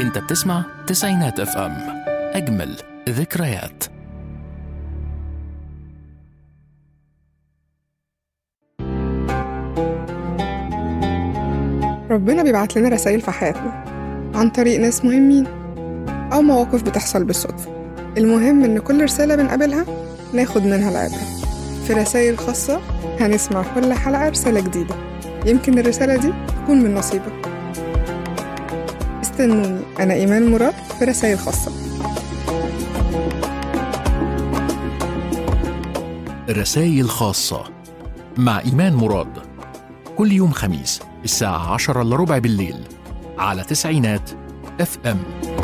انت بتسمع تسعينات اف ام اجمل ذكريات ربنا بيبعت لنا رسائل في حياتنا عن طريق ناس مهمين أو مواقف بتحصل بالصدفة المهم إن كل رسالة بنقابلها ناخد منها العبرة في رسائل خاصة هنسمع كل حلقة رسالة جديدة يمكن الرسالة دي تكون من نصيبك استنوني أنا إيمان مراد في رسائل خاصة رسائل خاصة مع إيمان مراد كل يوم خميس الساعة عشرة إلا ربع بالليل على تسعينات اف ام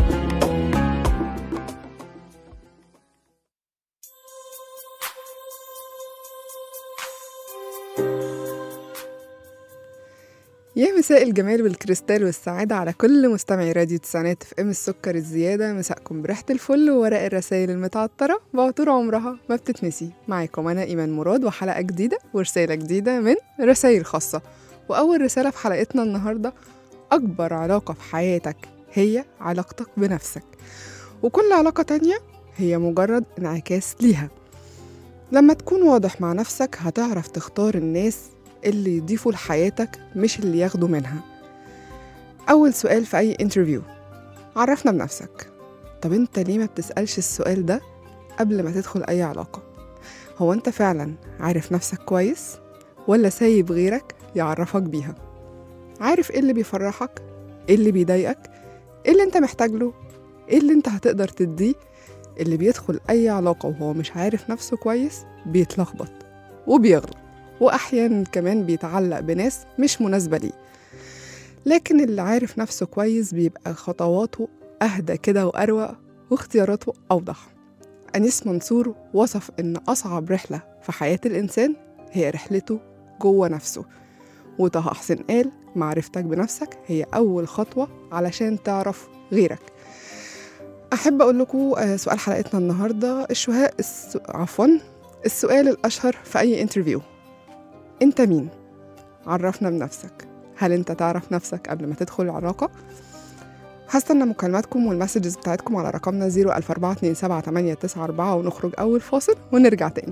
يا مساء الجمال والكريستال والسعادة على كل مستمعي راديو تسعينات في ام السكر الزيادة مساءكم بريحة الفل وورق الرسائل المتعطرة بعطور عمرها ما بتتنسي معاكم أنا إيمان مراد وحلقة جديدة ورسالة جديدة من رسائل خاصة وأول رسالة في حلقتنا النهاردة أكبر علاقة في حياتك هي علاقتك بنفسك وكل علاقة تانية هي مجرد انعكاس ليها لما تكون واضح مع نفسك هتعرف تختار الناس اللي يضيفوا لحياتك مش اللي ياخدوا منها أول سؤال في أي انترفيو عرفنا بنفسك طب انت ليه ما بتسألش السؤال ده قبل ما تدخل أي علاقة هو انت فعلا عارف نفسك كويس ولا سايب غيرك يعرفك بيها عارف ايه اللي بيفرحك ايه اللي بيضايقك ايه اللي انت محتاج له ايه اللي انت هتقدر تديه اللي بيدخل اي علاقة وهو مش عارف نفسه كويس بيتلخبط وبيغلط واحيانا كمان بيتعلق بناس مش مناسبة ليه لكن اللي عارف نفسه كويس بيبقى خطواته اهدى كده واروق واختياراته اوضح انيس منصور وصف ان اصعب رحلة في حياة الانسان هي رحلته جوه نفسه وطه حسين قال معرفتك بنفسك هي أول خطوة علشان تعرف غيرك أحب أقول لكم آه، سؤال حلقتنا النهاردة الشهاء الس... عفوا السؤال الأشهر في أي انترفيو أنت مين؟ عرفنا بنفسك هل أنت تعرف نفسك قبل ما تدخل العلاقة؟ هستنى مكالماتكم والمسجز بتاعتكم على رقمنا 014278994 ونخرج أول فاصل ونرجع تاني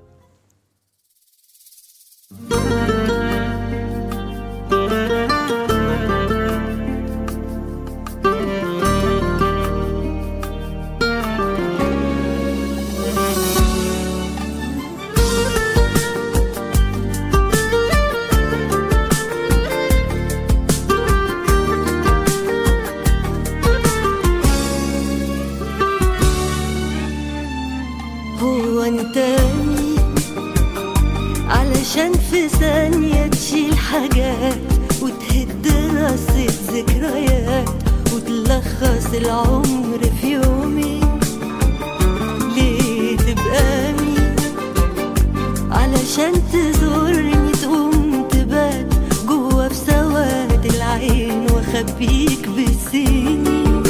هو انت مين علشان في ثانية تشيل حاجات وتهد رصة ذكريات وتلخص العمر في يومين ليه تبقى مين علشان تزورني تقوم تبات جوا في سواد العين واخبيك بالسنين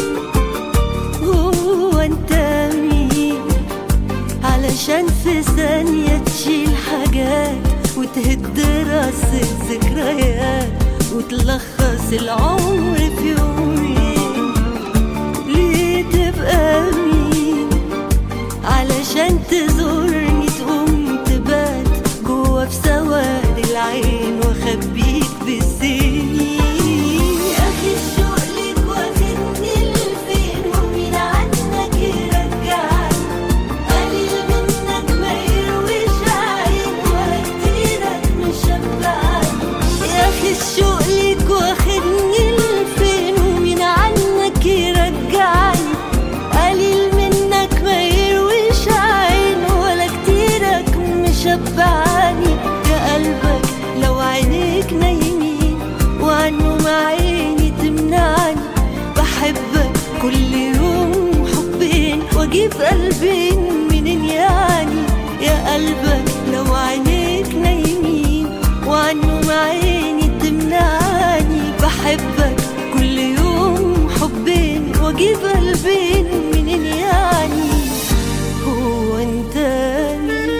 هو انت مين علشان في ثانية تشيل حاجات وتهد رصة ذكريات وتلخص العمر في يومين ليه تبقى مين علشان تزورني تقوم تبات جوا في سواد العين واخبيك بالسنين يا اخي الشوق ليك واخدني لفين ومين عنك يرجعني قليل منك ما يرويش عين ولا كتيرك مشبعني يا اخي الشوق ليك واخدني لفين ومين عنك يرجعني قليل منك ما يرويش عين ولا كتيرك مشبعني يا قلبك لو عينيك نايمين وعنهم عيني تمنعني بحبك كل يوم حبين واجيب قلبين منين يعني يا قلبك لو عينيك نايمين وعنهم عيني تمنعني بحبك كل يوم حبين واجيب قلبين منين يعني هو انت مين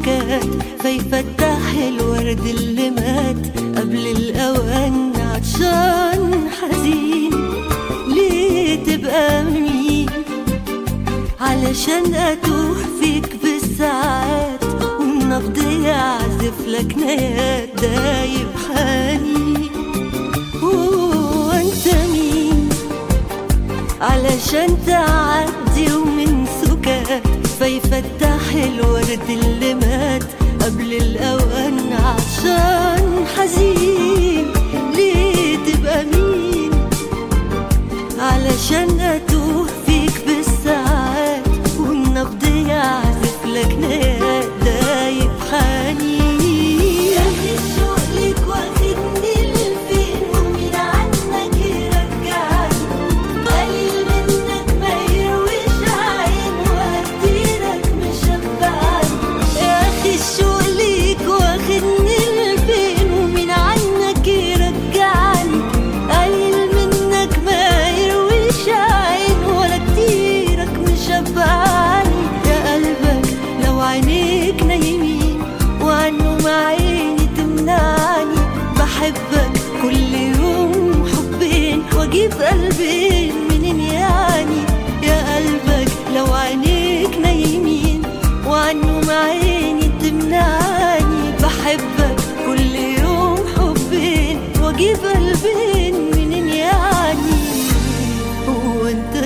سكات فيفتح الورد اللي مات قبل الأوان عطشان حزين ليه تبقى مين علشان أتوه فيك بالساعات والنبض يعزف لك نيات دايب حنين هو انت مين علشان تعدي ومن سكات فيفتح الورد اللي مات قبل الأوان عشان حزين ليه تبقى مين علشان أتوه فيك بالساعات والنبض يعزف لك نيات دايب حنين يا الشوق ليك واخدني لفين ومين عنك يرجعني قليل منك ما يرويش عين وقديرك مشبعني يا اخي الشوق ليك واخدني لفين ومين عنك يرجعني قليل منك ما يرويش عين ولا كتيرك مشبعني يا قلبك لو عينيك نايمين وعنه مع عيني تمنعني بحبك كل يوم حبين واجيب قلبين منين يعني يا قلبك لو عينيك نايمين وعنه مع عيني تمنعني بحبك كل يوم حبين واجيب قلبين منين يعني هو انت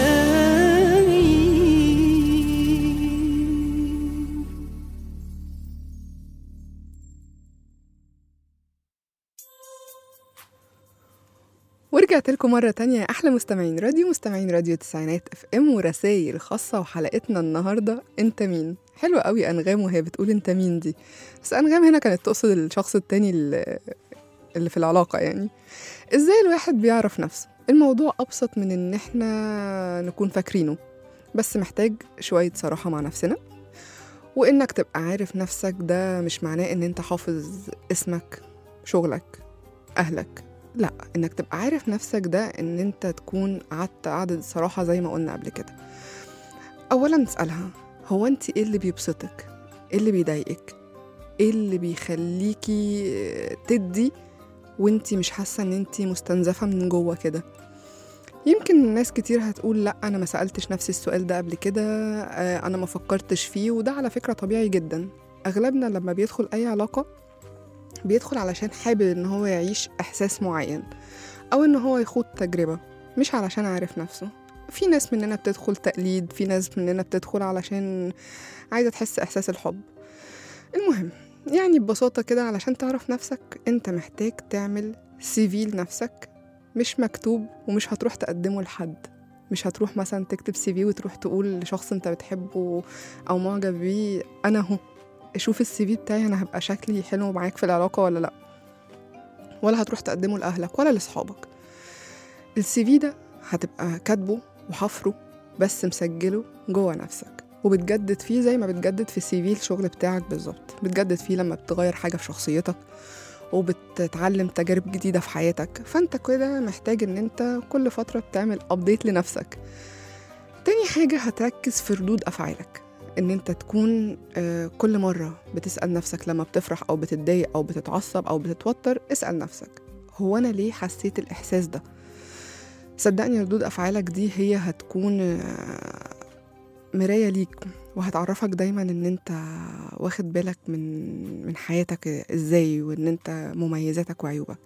مين ورجعت لكم مرة تانية يا أحلى مستمعين راديو مستمعين راديو تسعينات اف ام ورسايل خاصة وحلقتنا النهاردة انت مين حلوة قوي أنغام وهي بتقول انت مين دي بس أنغام هنا كانت تقصد الشخص التاني اللي اللي في العلاقة يعني ازاي الواحد بيعرف نفسه الموضوع أبسط من إن احنا نكون فاكرينه بس محتاج شوية صراحة مع نفسنا وإنك تبقى عارف نفسك ده مش معناه إن أنت حافظ اسمك شغلك أهلك لا إنك تبقى عارف نفسك ده إن أنت تكون قعدت قعدة صراحة زي ما قلنا قبل كده أولا اسألها هو أنت إيه اللي بيبسطك إيه اللي بيضايقك إيه اللي بيخليكي تدي وانت مش حاسة إن انت مستنزفة من جوه كده يمكن ناس كتير هتقول لا انا ما سالتش نفسي السؤال ده قبل كده آه، انا ما فكرتش فيه وده على فكره طبيعي جدا اغلبنا لما بيدخل اي علاقه بيدخل علشان حابب ان هو يعيش احساس معين او ان هو يخوض تجربه مش علشان عارف نفسه في ناس مننا بتدخل تقليد في ناس مننا بتدخل علشان عايزه تحس احساس الحب المهم يعني ببساطه كده علشان تعرف نفسك انت محتاج تعمل سي لنفسك مش مكتوب ومش هتروح تقدمه لحد مش هتروح مثلا تكتب سي في وتروح تقول لشخص انت بتحبه او معجب بيه انا اهو شوف السي في بتاعي انا هبقى شكلي حلو معاك في العلاقه ولا لا ولا هتروح تقدمه لاهلك ولا لاصحابك السي في ده هتبقى كاتبه وحفره بس مسجله جوه نفسك وبتجدد فيه زي ما بتجدد في السي في الشغل بتاعك بالظبط بتجدد فيه لما بتغير حاجه في شخصيتك وبتتعلم تجارب جديدة في حياتك فانت كده محتاج ان انت كل فترة بتعمل ابديت لنفسك تاني حاجة هتركز في ردود أفعالك ان انت تكون آه، كل مرة بتسأل نفسك لما بتفرح او بتتضايق او بتتعصب او بتتوتر اسأل نفسك هو انا ليه حسيت الاحساس ده صدقني ردود افعالك دي هي هتكون آه، مراية ليك وهتعرفك دايما ان انت واخد بالك من من حياتك ازاي وان انت مميزاتك وعيوبك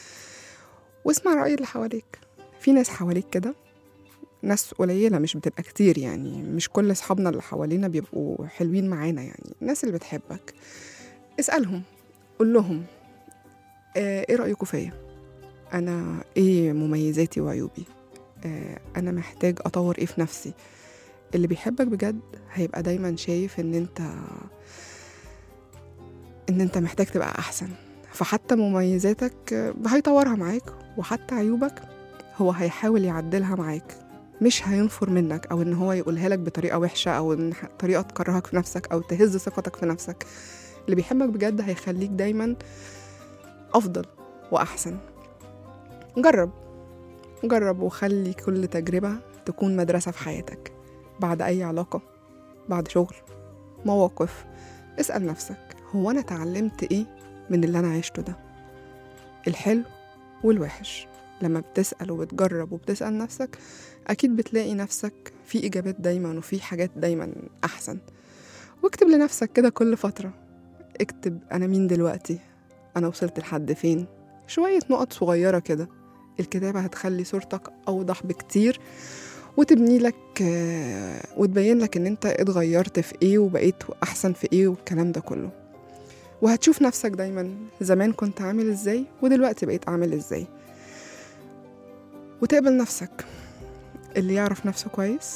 واسمع رأي اللي حواليك في ناس حواليك كده ناس قليلة مش بتبقى كتير يعني مش كل أصحابنا اللي حوالينا بيبقوا حلوين معانا يعني الناس اللي بتحبك اسألهم قول لهم آه ايه رأيكم فيا أنا ايه مميزاتي وعيوبي آه أنا محتاج أطور ايه في نفسي اللي بيحبك بجد هيبقى دايما شايف ان انت ان انت محتاج تبقى احسن فحتى مميزاتك آه، هيطورها معاك وحتى عيوبك هو هيحاول يعدلها معاك مش هينفر منك او ان هو يقولها لك بطريقه وحشه او ان ح- طريقه تكرهك في نفسك او تهز ثقتك في نفسك اللي بيحبك بجد هيخليك دايما افضل واحسن جرب جرب وخلي كل تجربه تكون مدرسه في حياتك بعد اي علاقه بعد شغل مواقف اسأل نفسك هو أنا اتعلمت إيه من اللي أنا عشته ده الحلو والوحش لما بتسأل وبتجرب وبتسأل نفسك أكيد بتلاقي نفسك في إجابات دايما وفي حاجات دايما أحسن واكتب لنفسك كده كل فترة اكتب أنا مين دلوقتي أنا وصلت لحد فين شوية نقط صغيرة كده الكتابة هتخلي صورتك أوضح بكتير وتبني لك آه، وتبين لك ان انت اتغيرت في ايه وبقيت احسن في ايه والكلام ده كله وهتشوف نفسك دايما زمان كنت عامل ازاي ودلوقتي بقيت عامل ازاي وتقبل نفسك اللي يعرف نفسه كويس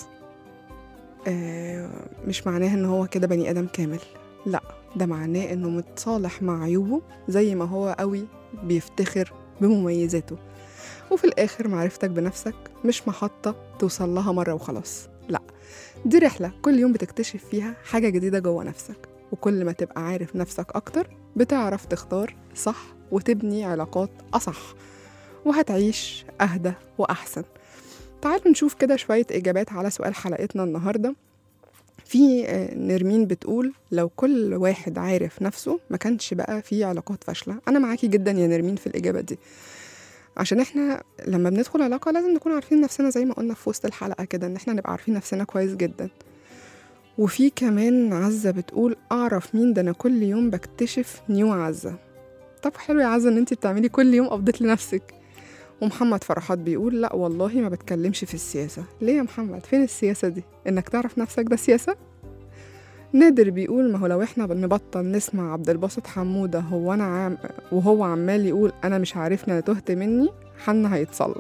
آه، مش معناه ان هو كده بني ادم كامل لا ده معناه انه متصالح مع عيوبه زي ما هو قوي بيفتخر بمميزاته وفي الآخر معرفتك بنفسك مش محطة توصل لها مرة وخلاص لا دي رحلة كل يوم بتكتشف فيها حاجة جديدة جوه نفسك وكل ما تبقى عارف نفسك أكتر بتعرف تختار صح وتبني علاقات أصح وهتعيش أهدى وأحسن تعالوا نشوف كده شوية إجابات على سؤال حلقتنا النهاردة في آه، نرمين بتقول لو كل واحد عارف نفسه ما كانش بقى في علاقات فاشلة أنا معاكي جدا يا نرمين في الإجابة دي عشان احنا لما بندخل علاقة لازم نكون عارفين نفسنا زي ما قلنا في وسط الحلقة كده ان احنا نبقى عارفين نفسنا كويس جدا وفي كمان عزة بتقول اعرف مين ده انا كل يوم بكتشف نيو عزة طب حلو يا عزة ان انت بتعملي كل يوم ابديت لنفسك ومحمد فرحات بيقول لا والله ما بتكلمش في السياسة ليه يا محمد فين السياسة دي انك تعرف نفسك ده سياسة نادر بيقول ما هو لو احنا بنبطل نسمع عبد الباسط حمودة هو انا عام وهو عمال يقول انا مش عارفني انا تهت مني حالنا هيتصلح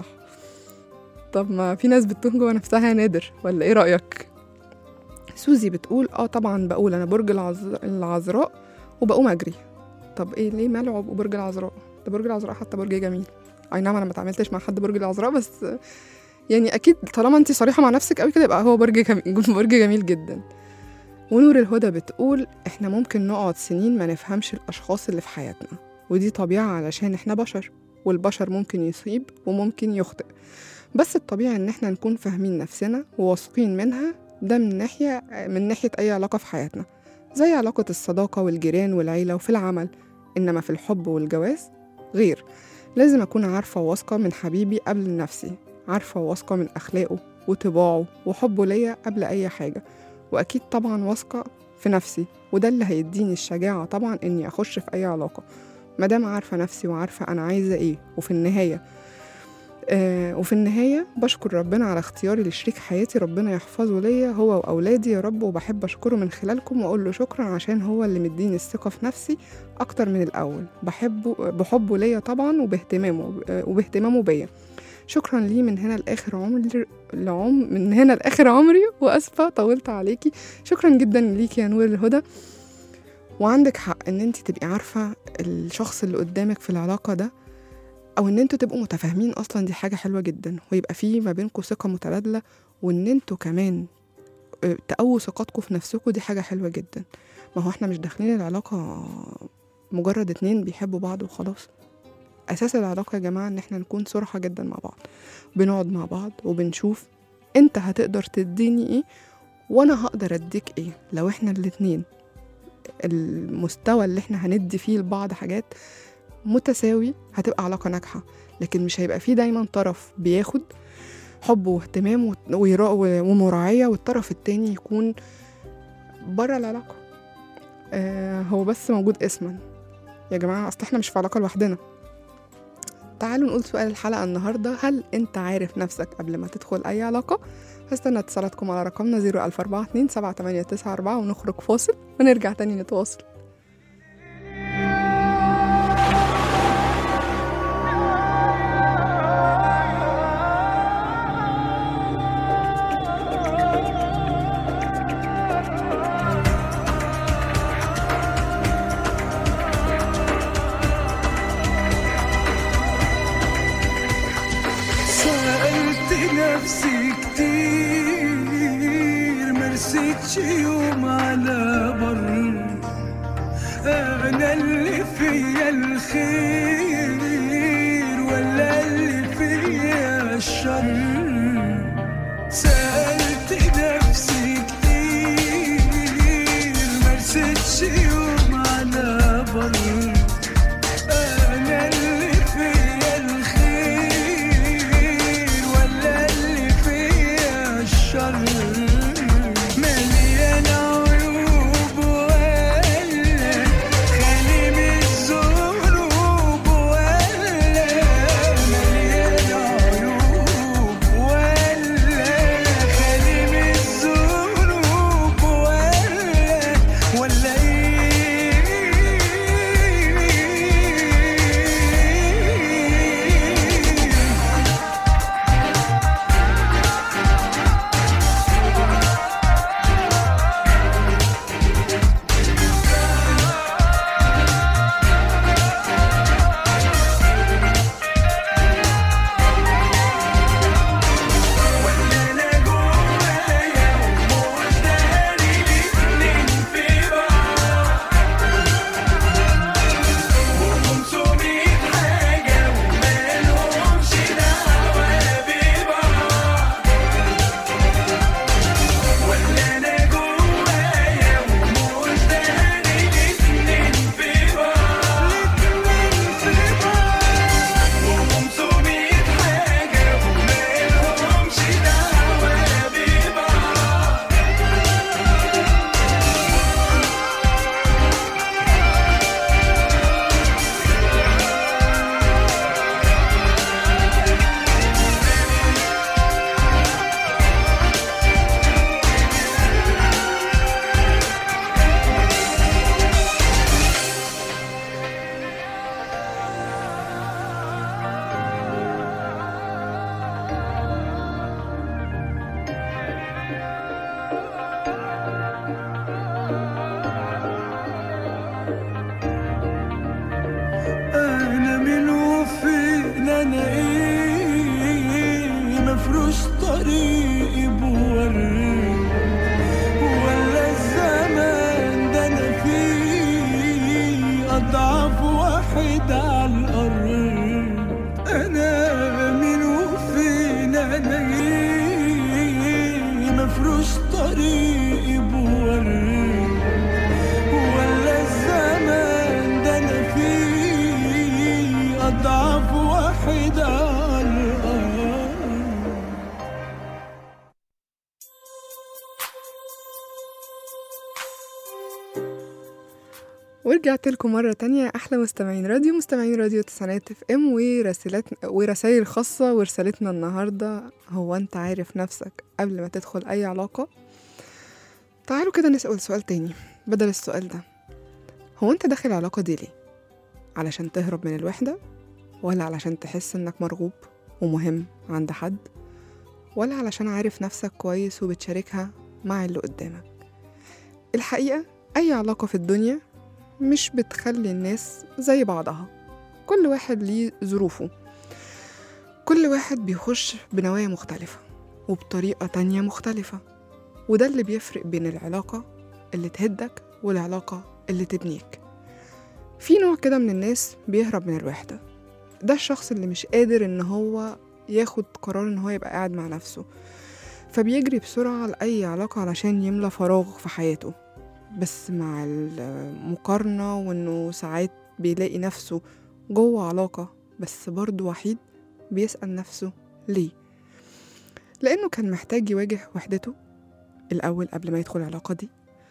طب ما في ناس بتتوه جوه نفسها يا نادر ولا ايه رأيك سوزي بتقول اه طبعا بقول انا برج العذ... العذراء وبقوم اجري طب ايه ليه ماله برج العذراء ده برج العذراء حتى برج جميل اي نعم انا ما اتعاملتش مع حد برج العذراء بس يعني اكيد طالما انت صريحه مع نفسك قوي كده يبقى هو برج جميل برج جميل جدا ونور الهدى بتقول احنا ممكن نقعد سنين ما نفهمش الاشخاص اللي في حياتنا ودي طبيعه علشان احنا بشر والبشر ممكن يصيب وممكن يخطئ بس الطبيعي ان احنا نكون فاهمين نفسنا وواثقين منها ده من ناحيه من ناحيه اي علاقه في حياتنا زي علاقه الصداقه والجيران والعيله وفي العمل انما في الحب والجواز غير لازم اكون عارفه وواثقه من حبيبي قبل نفسي عارفه وواثقه من اخلاقه وطباعه وحبه ليا قبل اي حاجه واكيد طبعا واثقه في نفسي وده اللي هيديني الشجاعه طبعا اني اخش في اي علاقه مادام عارفه نفسي وعارفه انا عايزه ايه وفي النهايه آه وفي النهاية بشكر ربنا على اختياري لشريك حياتي ربنا يحفظه ليا هو وأولادي يا رب وبحب أشكره من خلالكم وأقول له شكرا عشان هو اللي مديني الثقة في نفسي أكتر من الأول بحبه بحبه ليا طبعا وباهتمامه آه، وباهتمامه بيا شكرا ليه من هنا لآخر عمري لعم من هنا لآخر عمري وأسفة طولت عليكي شكرا جدا ليكي يا نور الهدى وعندك حق ان انت تبقي عارفة الشخص اللي قدامك في العلاقة ده او ان انتوا تبقوا متفاهمين اصلا دي حاجة حلوة جدا ويبقى في ما بينكم ثقة متبادلة وان انتوا كمان آه، تقووا ثقتكم في نفسكم دي حاجة حلوة جدا ما هو احنا مش داخلين العلاقة مجرد اتنين بيحبوا بعض وخلاص اساس العلاقة يا جماعة ان احنا نكون صراحة جدا مع بعض بنقعد مع بعض وبنشوف انت هتقدر تديني ايه وانا هقدر اديك ايه لو احنا الاتنين المستوى اللي احنا هندي فيه لبعض حاجات متساوي هتبقى علاقة ناجحة لكن مش هيبقى فيه دايما طرف بياخد حب واهتمام وت- ويرا- ومراعية والطرف التاني يكون بره العلاقة آه هو بس موجود اسما يا جماعة أصل احنا مش في علاقة لوحدنا تعالوا نقول سؤال الحلقة النهاردة هل أنت عارف نفسك قبل ما تدخل أي علاقة؟ هستنى اتصالاتكم على رقمنا 00442 7894 ونخرج فاصل ونرجع تاني نتواصل سألت نفسي كتير مرستش يوم على بر أنا اللي فيا الخير ولا اللي فيا الشر سألت نفسي كتير مرستش يوم سفر أنا اللي فيا الخير ولا اللي فيا الشر مليان عيوب ولا خالي من الذنوب ولا مليان عيوب ولا خالي من الذنوب ولا ولا ايه انا جوايا ومش داري الاتنين في بعض وخمسمية حاجة ومالهمش دعوة ببعض ولا انا جوايا ومش داري الاتنين في بعض وخمسمية حاجة ومالهمش دعوة ببعض انا من وفين انا ايه مفروش طريقي بوري ولا الزمان ده انا فيه اضعف واحد على الارض انا من وفين انا ايه مفروش طريقي بوري ولا الزمان ده انا فيه اضعف واحد على الارض ورجعت لكم مرة تانية أحلى مستمعين راديو مستمعين راديو تسعينات اف ام ورسالات ورسائل خاصة ورسالتنا النهاردة هو أنت عارف نفسك قبل ما تدخل أي علاقة؟ تعالوا كده نسأل سؤال تاني بدل السؤال ده هو أنت داخل العلاقة دي ليه؟ علشان تهرب من الوحدة؟ ولا علشان تحس إنك مرغوب ومهم عند حد؟ ولا علشان عارف نفسك كويس وبتشاركها مع اللي قدامك؟ الحقيقة أي علاقة في الدنيا مش بتخلي الناس زي بعضها كل واحد ليه ظروفه كل واحد بيخش بنوايا مختلفة وبطريقة تانية مختلفة وده اللي بيفرق بين العلاقة اللي تهدك والعلاقة اللي تبنيك في نوع كده من الناس بيهرب من الوحدة ده الشخص اللي مش قادر ان هو ياخد قرار ان هو يبقى قاعد مع نفسه فبيجري بسرعة لأي علاقة علشان يملى فراغ في حياته بس مع المقارنة وإنه ساعات بيلاقي نفسه جوه علاقة بس برضه وحيد بيسأل نفسه ليه لأنه كان محتاج يواجه وحدته الأول قبل ما يدخل العلاقة دي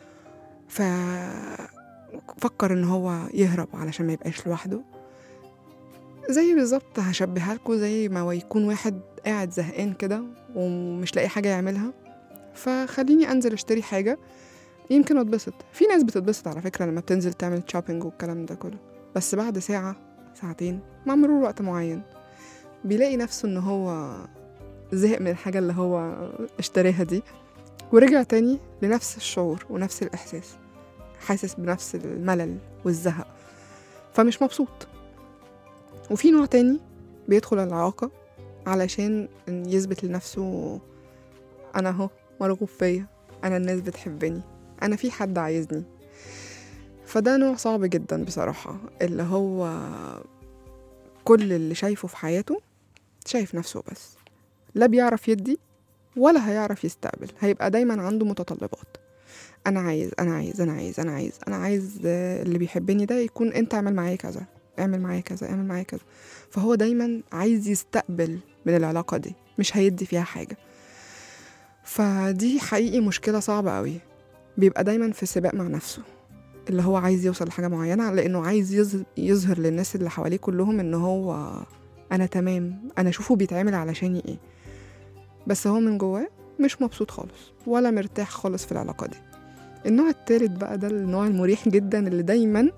ففكر إن هو يهرب علشان ما يبقاش لوحده زي بالظبط هشبهها لكم زي ما يكون واحد قاعد زهقان كده ومش لاقي حاجة يعملها فخليني أنزل أشتري حاجة يمكن اتبسط في ناس بتتبسط على فكرة لما بتنزل تعمل شوبينج والكلام ده كله بس بعد ساعة ساعتين مع مرور وقت معين بيلاقي نفسه ان هو زهق من الحاجة اللي هو اشتراها دي ورجع تاني لنفس الشعور ونفس الإحساس حاسس بنفس الملل والزهق فمش مبسوط وفي نوع تاني بيدخل العلاقة علشان يثبت لنفسه أنا أهو مرغوب فيا أنا الناس بتحبني أنا في حد عايزني فده نوع صعب جدا بصراحة اللي هو كل اللي شايفه في حياته شايف نفسه بس لا بيعرف يدي ولا هيعرف يستقبل هيبقى دايما عنده متطلبات انا عايز انا عايز انا عايز انا عايز انا عايز آه، اللي بيحبني ده يكون انت اعمل معايا كذا اعمل معايا كذا اعمل معايا كذا فهو دايما عايز يستقبل من العلاقة دي مش هيدي فيها حاجة فدي حقيقي مشكلة صعبة قوي بيبقى دايما في سباق مع نفسه اللي هو عايز يوصل لحاجة معينة لأنه عايز يظ- يظهر للناس اللي حواليه كلهم إن هو أنا تمام أنا أشوفه بيتعامل علشاني إيه بس هو من جواه مش مبسوط خالص ولا مرتاح خالص في العلاقة دي النوع التالت بقى ده النوع المريح جدا اللي دايما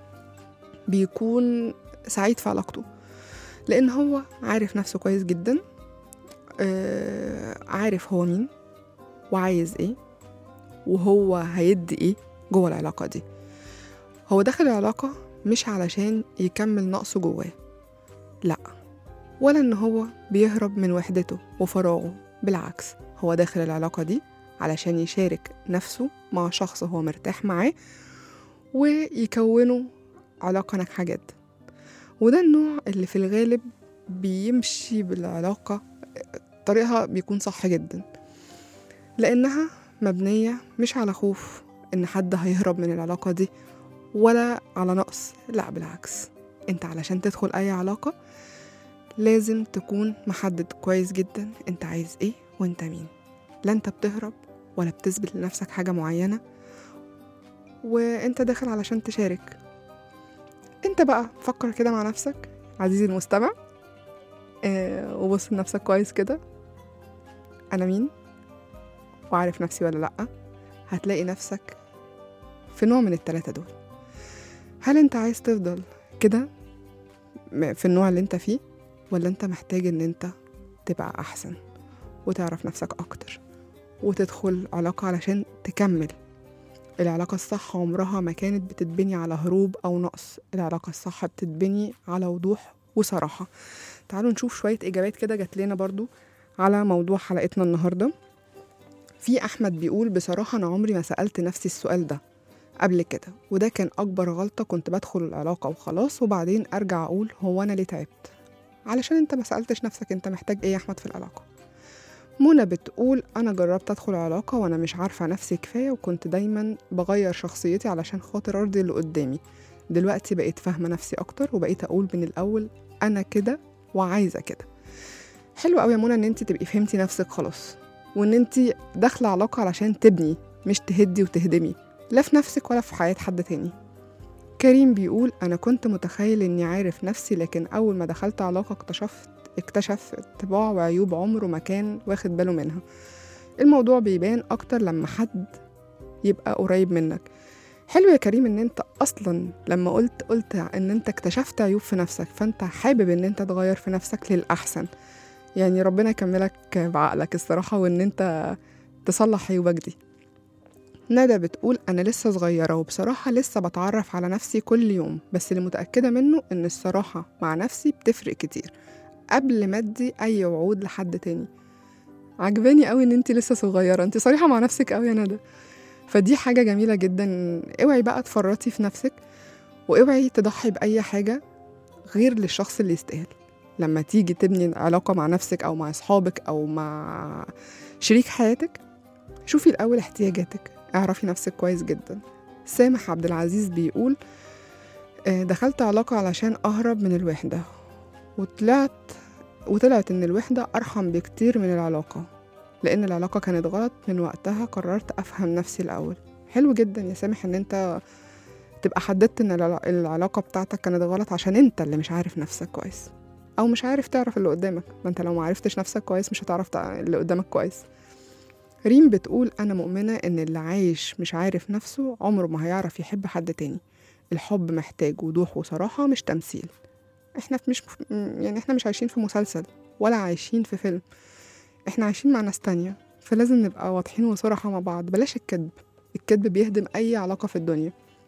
بيكون سعيد في علاقته لأن هو عارف نفسه كويس جدا آه عارف هو مين وعايز ايه وهو هيدي ايه جوه العلاقة دي هو داخل العلاقة مش علشان يكمل نقصه جواه لا ولا ان هو بيهرب من وحدته وفراغه بالعكس هو داخل العلاقة دي علشان يشارك نفسه مع شخص هو مرتاح معاه ويكونوا علاقة ناجحة جدا وده النوع اللي في الغالب بيمشي بالعلاقة طريقها بيكون صح جدا لأنها مبنية مش على خوف إن حد هيهرب من العلاقة دي ولا على نقص لا بالعكس انت علشان تدخل أي علاقة لازم تكون محدد كويس جدا انت عايز ايه وانت مين لا انت بتهرب ولا بتثبت لنفسك حاجة معينة وانت داخل علشان تشارك انت بقى فكر كده مع نفسك عزيزي المستمع اه وبص لنفسك كويس كده انا مين وعارف نفسي ولا لأ هتلاقي نفسك في نوع من التلاتة دول هل انت عايز تفضل كده م- في النوع اللي انت فيه ولا انت محتاج ان انت تبقى احسن وتعرف نفسك اكتر وتدخل علاقة علشان تكمل العلاقة الصح عمرها ما كانت بتتبني على هروب أو نقص العلاقة الصح بتتبني على وضوح وصراحة تعالوا نشوف شوية إجابات كده جات لنا برضو على موضوع حلقتنا النهاردة في أحمد بيقول بصراحة أنا عمري ما سألت نفسي السؤال ده قبل كده وده كان أكبر غلطة كنت بدخل العلاقة وخلاص وبعدين أرجع أقول هو أنا ليه تعبت علشان أنت ما سألتش نفسك أنت محتاج إيه يا أحمد في العلاقة منى بتقول أنا جربت أدخل علاقة وأنا مش عارفة نفسي كفاية وكنت دايما بغير شخصيتي علشان خاطر أرضي اللي قدامي دلوقتي بقيت فاهمة نفسي أكتر وبقيت أقول من الأول أنا كده وعايزة كده حلو قوي يا منى إن أنت تبقي فهمتي نفسك خلاص وإن أنت داخلة علاقة علشان تبني مش تهدي وتهدمي لا في نفسك ولا في حياة حد تاني كريم بيقول أنا كنت متخيل إني عارف نفسي لكن أول ما دخلت علاقة اكتشفت اكتشف طباع وعيوب عمره ما كان واخد باله منها الموضوع بيبان أكتر لما حد يبقى قريب منك حلو يا كريم ان انت اصلا لما قلت قلت ان انت اكتشفت عيوب في نفسك فانت حابب ان انت تغير في نفسك للاحسن يعني ربنا يكملك بعقلك الصراحة وان انت تصلح عيوبك دي ندى بتقول أنا لسه صغيرة وبصراحة لسه بتعرف على نفسي كل يوم بس اللي متأكدة منه إن الصراحة مع نفسي بتفرق كتير قبل ما أدي أي وعود لحد تاني عجباني قوي إن أنت لسه صغيرة أنت صريحة مع نفسك قوي يا ندى فدي حاجة جميلة جدا اوعي بقى تفرطي في نفسك واوعي تضحي بأي حاجة غير للشخص اللي يستاهل لما تيجي تبني علاقة مع نفسك أو مع أصحابك أو مع شريك حياتك شوفي الأول احتياجاتك اعرفي نفسك كويس جدا سامح عبد العزيز بيقول آه، دخلت علاقة علشان أهرب من الوحدة وطلعت وطلعت إن الوحدة أرحم بكتير من العلاقة لأن العلاقة كانت غلط من وقتها قررت أفهم نفسي الأول حلو جدا يا سامح إن أنت تبقى حددت إن العلا- العلاقة بتاعتك كانت غلط عشان أنت اللي مش عارف نفسك كويس أو مش عارف تعرف اللي قدامك ما أنت لو معرفتش نفسك كويس مش هتعرف تع- اللي قدامك كويس ريم بتقول أنا مؤمنة إن اللي عايش مش عارف نفسه عمره ما هيعرف يحب حد تاني الحب محتاج وضوح وصراحة مش تمثيل احنا في مش يعني احنا مش عايشين في مسلسل ولا عايشين في فيلم احنا عايشين مع ناس تانية فلازم نبقى واضحين وصراحة مع بعض بلاش الكذب الكذب بيهدم أي علاقة في الدنيا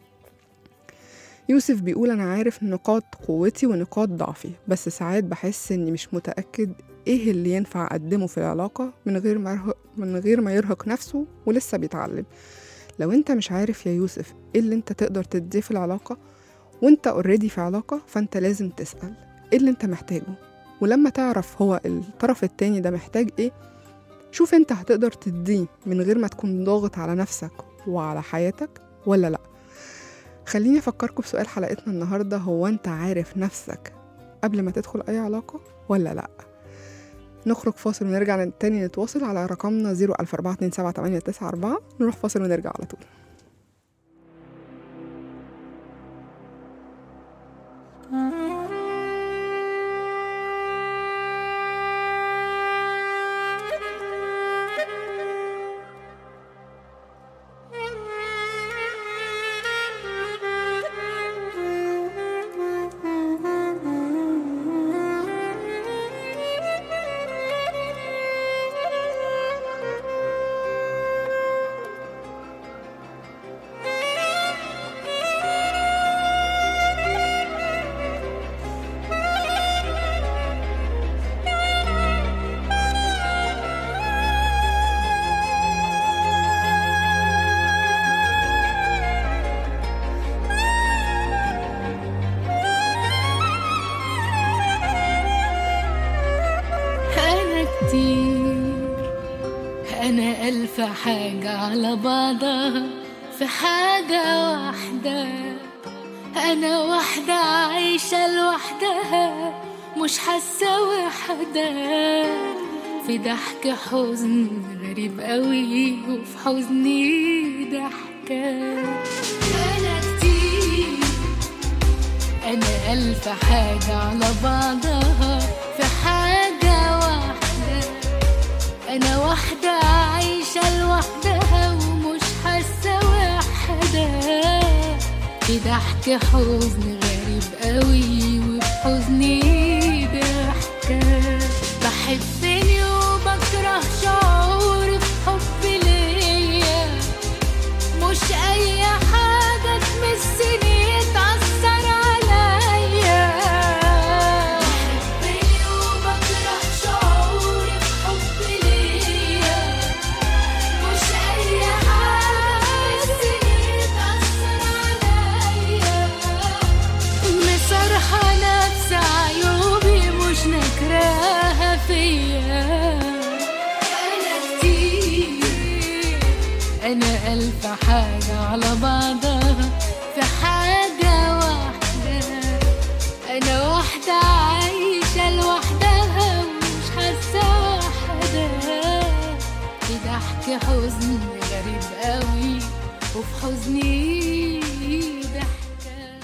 يوسف بيقول أنا عارف نقاط قوتي ونقاط ضعفي بس ساعات بحس إني مش متأكد إيه اللي ينفع أقدمه في العلاقة من غير ما يرهق من غير ما يرهق نفسه ولسه بيتعلم لو انت مش عارف يا يوسف ايه اللي انت تقدر تديه في العلاقة وانت اوريدي في علاقة فانت لازم تسأل ايه اللي انت محتاجه ولما تعرف هو الطرف التاني ده محتاج ايه شوف انت هتقدر تديه من غير ما تكون ضاغط على نفسك وعلى حياتك ولا لأ خليني أفكركم بسؤال حلقتنا النهاردة هو أنت عارف نفسك قبل ما تدخل أي علاقة ولا لأ نخرج فاصل ونرجع تاني نتواصل على رقمنا 014278994 نروح فاصل ونرجع على طول أنا كتير أنا ألف حاجة على بعضها في حاجة واحدة أنا واحدة عايشة لوحدها مش حاسة وحدة في ضحك حزن غريب قوي وفي حزني ضحكة أنا كتير أنا ألف حاجة على بعضها في حاجة واحدة أنا واحدة عايشة لوحدها ومش حاسة وحدة في ضحك حزن غريب قوي وفي حزني ضحكة بحبني وبكره شعوري في حب ليا مش اي حاجة تمسني تأثر عليا بحبني وبكره شعوري في حب ليا مش اي حاجة تمسني تأثر عليا مصرحة نفس عيوبي مش نكراها فيا أنا كتير أنا ألف حاجة على بعضها في حاجة واحدة أنا واحدة عايشة لوحدها ومش حاسة وحدة في ضحك حزن غريب قوي وفي حزني ضحكة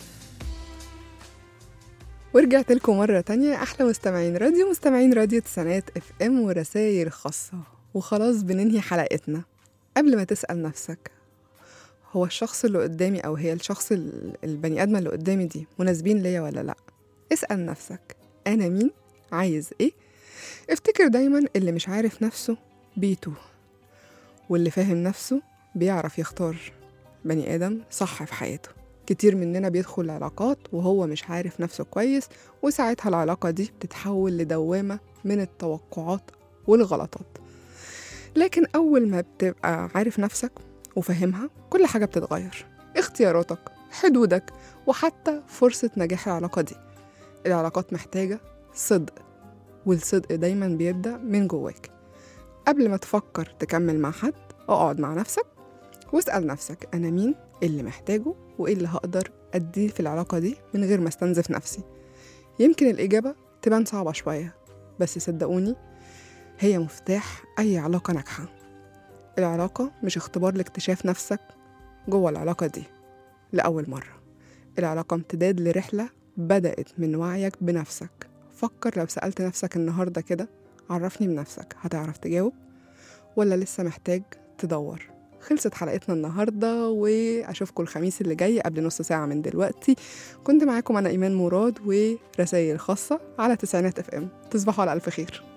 ورجعت لكم مرة تانية أحلى مستمعين راديو مستمعين راديو تسعينات اف ام ورسايل خاصة وخلاص بننهي حلقتنا قبل ما تسأل نفسك هو الشخص اللي قدامي أو هي الشخص ال- البني آدمة اللي قدامي دي مناسبين ليا ولا لأ اسأل نفسك أنا مين عايز إيه افتكر دايما اللي مش عارف نفسه بيتوه واللي فاهم نفسه بيعرف يختار بني آدم صح في حياته كتير مننا بيدخل علاقات وهو مش عارف نفسه كويس وساعتها العلاقة دي بتتحول لدوامة من التوقعات والغلطات لكن أول ما بتبقى عارف نفسك وفاهمها كل حاجة بتتغير اختياراتك حدودك وحتى فرصة نجاح العلاقة دي العلاقات محتاجة صدق والصدق دايما بيبدأ من جواك قبل ما تفكر تكمل مع حد اقعد مع نفسك واسأل نفسك أنا مين اللي محتاجه وإيه اللي هقدر أديه في العلاقة دي من غير ما استنزف نفسي يمكن الإجابة تبان صعبة شوية بس صدقوني هي مفتاح أي علاقة ناجحة العلاقة مش اختبار لاكتشاف نفسك جوه العلاقة دي لأول مرة العلاقة امتداد لرحلة بدأت من وعيك بنفسك فكر لو سألت نفسك النهاردة كده عرفني بنفسك هتعرف تجاوب ولا لسه محتاج تدور خلصت حلقتنا النهاردة وأشوفكم الخميس اللي جاي قبل نص ساعة من دلوقتي كنت معاكم أنا إيمان مراد ورسائل خاصة على تسعينات اف ام تصبحوا على ألف خير